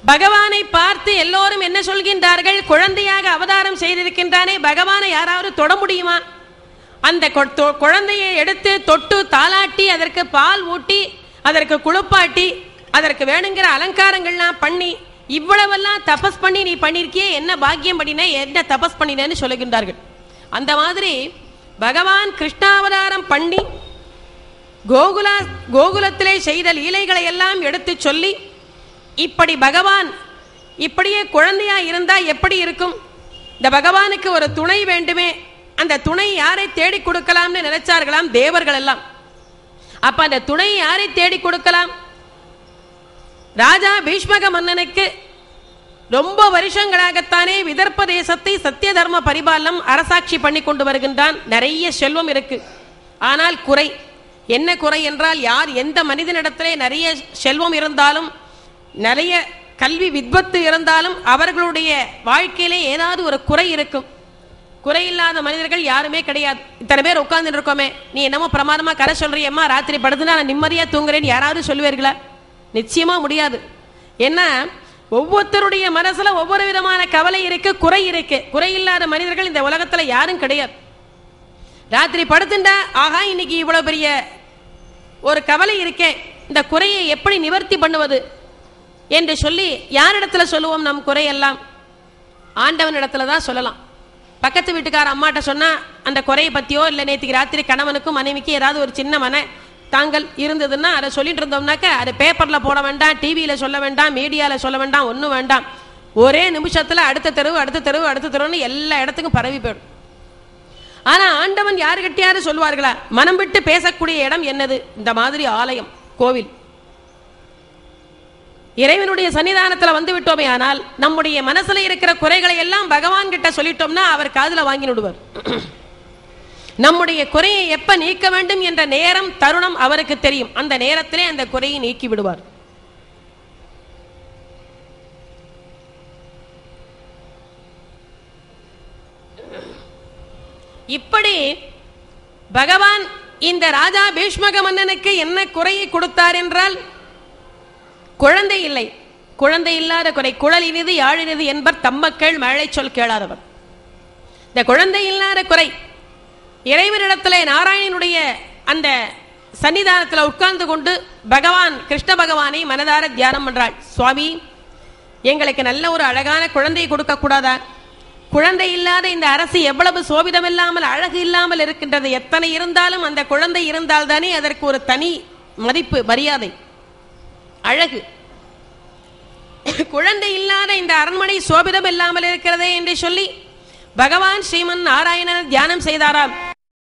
பகவானை பார்த்து எல்லோரும் என்ன சொல்கின்றார்கள் குழந்தையாக அவதாரம் செய்திருக்கின்றானே பகவானை யாராவது தொட முடியுமா அந்த கொ- தொ- குழந்தையை எடுத்து தொட்டு தாளாட்டி அதற்கு பால் ஊட்டி அதற்கு குளிப்பாட்டி அதற்கு வேணுங்கிற அலங்காரங்கள்லாம் பண்ணி இவ்வளவெல்லாம் தபஸ் பண்ணி நீ பண்ணிருக்கியே என்ன பாக்கியம் பண்ணின என்ன தபஸ் பண்ணினேன்னு சொல்லுகின்றார்கள் அந்த மாதிரி பகவான் கிருஷ்ணாவதாரம் பண்ணி கோகுலா கோகுலத்திலே செய்த லீலைகளை எல்லாம் எடுத்து சொல்லி இப்படி பகவான் இப்படியே குழந்தையா இருந்தா எப்படி இருக்கும் இந்த பகவானுக்கு ஒரு துணை வேண்டுமே அந்த துணை யாரை தேடி கொடுக்கலாம்னு நினைச்சார்களாம் தேவர்கள் எல்லாம் அப்ப அந்த துணை யாரை தேடி கொடுக்கலாம் ராஜா பீஷ்மக மன்னனுக்கு ரொம்ப வருஷங்களாகத்தானே விதர்ப்ப தேசத்தை சத்திய தர்ம பரிபாலனம் அரசாட்சி பண்ணி கொண்டு வருகின்றான் நிறைய செல்வம் இருக்கு ஆனால் குறை என்ன குறை என்றால் யார் எந்த மனிதனிடத்திலே நிறைய செல்வம் இருந்தாலும் நிறைய கல்வி வித்வத்து இருந்தாலும் அவர்களுடைய வாழ்க்கையிலே ஏதாவது ஒரு குறை இருக்கும் குறையில்லாத மனிதர்கள் யாருமே கிடையாது இத்தனை பேர் உட்கார்ந்துட்டு இருக்கோமே நீ என்னமோ பிரமாதமா கரை சொல்றியம்மா ராத்திரி படுத்துனா நான் நிம்மதியா தூங்குறேன்னு யாராவது சொல்லுவீர்களா நிச்சயமா முடியாது ஏன்னா ஒவ்வொருத்தருடைய மனசுல ஒவ்வொரு விதமான கவலை இருக்கு குறை இருக்கு குறை இல்லாத மனிதர்கள் இந்த உலகத்துல யாரும் கிடையாது ராத்திரி படுத்துண்டா ஆகா இன்னைக்கு இவ்வளவு பெரிய ஒரு கவலை இருக்கே இந்த குறையை எப்படி நிவர்த்தி பண்ணுவது என்று சொல்லி யாரிடத்துல சொல்லுவோம் நம் குறையெல்லாம் ஆண்டவனிடத்துல தான் சொல்லலாம் பக்கத்து வீட்டுக்கார அம்மாட்ட சொன்னா அந்த குறையை பத்தியோ இல்லை நேற்றுக்கு ராத்திரி கணவனுக்கும் மனைவிக்கும் ஏதாவது ஒரு சின்ன மன தாங்கள் இருந்ததுன்னா அதை சொல்லிட்டு இருந்தோம்னாக்க அதை பேப்பர்ல போட வேண்டாம் டிவியில சொல்ல வேண்டாம் மீடியால சொல்ல வேண்டாம் ஒன்றும் வேண்டாம் ஒரே நிமிஷத்துல அடுத்த தெருவு அடுத்த தெருவு அடுத்த தெருவுன்னு எல்லா இடத்துக்கும் பரவி போயிடும் ஆனா ஆண்டவன் யாருகிட்டயாவது சொல்லுவார்களா மனம் விட்டு பேசக்கூடிய இடம் என்னது இந்த மாதிரி ஆலயம் கோவில் இறைவனுடைய சன்னிதானத்துல வந்து விட்டோமே ஆனால் நம்முடைய மனசுல இருக்கிற குறைகளை எல்லாம் பகவான் கிட்ட சொல்லிட்டோம்னா அவர் காதுல வாங்கி விடுவார் நம்முடைய குறையை எப்ப நீக்க வேண்டும் என்ற நேரம் தருணம் அவருக்கு தெரியும் அந்த நேரத்திலே அந்த குறையை நீக்கி விடுவார் இப்படி பகவான் இந்த ராஜா பீஷ்மக மன்னனுக்கு என்ன குறையை கொடுத்தார் என்றால் குழந்தை இல்லை குழந்தை இல்லாத குறை குழல் இனிது யாழினிது என்பர் தம்மக்கள் மழை சொல் கேளாதவர் இந்த குழந்தை இல்லாத குறை இறைவனிடத்திலே நாராயணனுடைய அந்த சன்னிதானத்தில் உட்கார்ந்து கொண்டு பகவான் கிருஷ்ண பகவானை மனதார தியானம் பண்றாள் சுவாமி எங்களுக்கு நல்ல ஒரு அழகான குழந்தையை கொடுக்க கூடாதா குழந்தை இல்லாத இந்த அரசு எவ்வளவு சோபிதம் இல்லாமல் அழகு இல்லாமல் இருக்கின்றது எத்தனை இருந்தாலும் அந்த குழந்தை இருந்தால்தானே அதற்கு ஒரு தனி மதிப்பு மரியாதை அழகு குழந்தை இல்லாத இந்த அரண்மனை சோபிதம் இல்லாமல் இருக்கிறதே என்று சொல்லி பகவான் ஸ்ரீமன் நாராயணன் தியானம் செய்தாராம்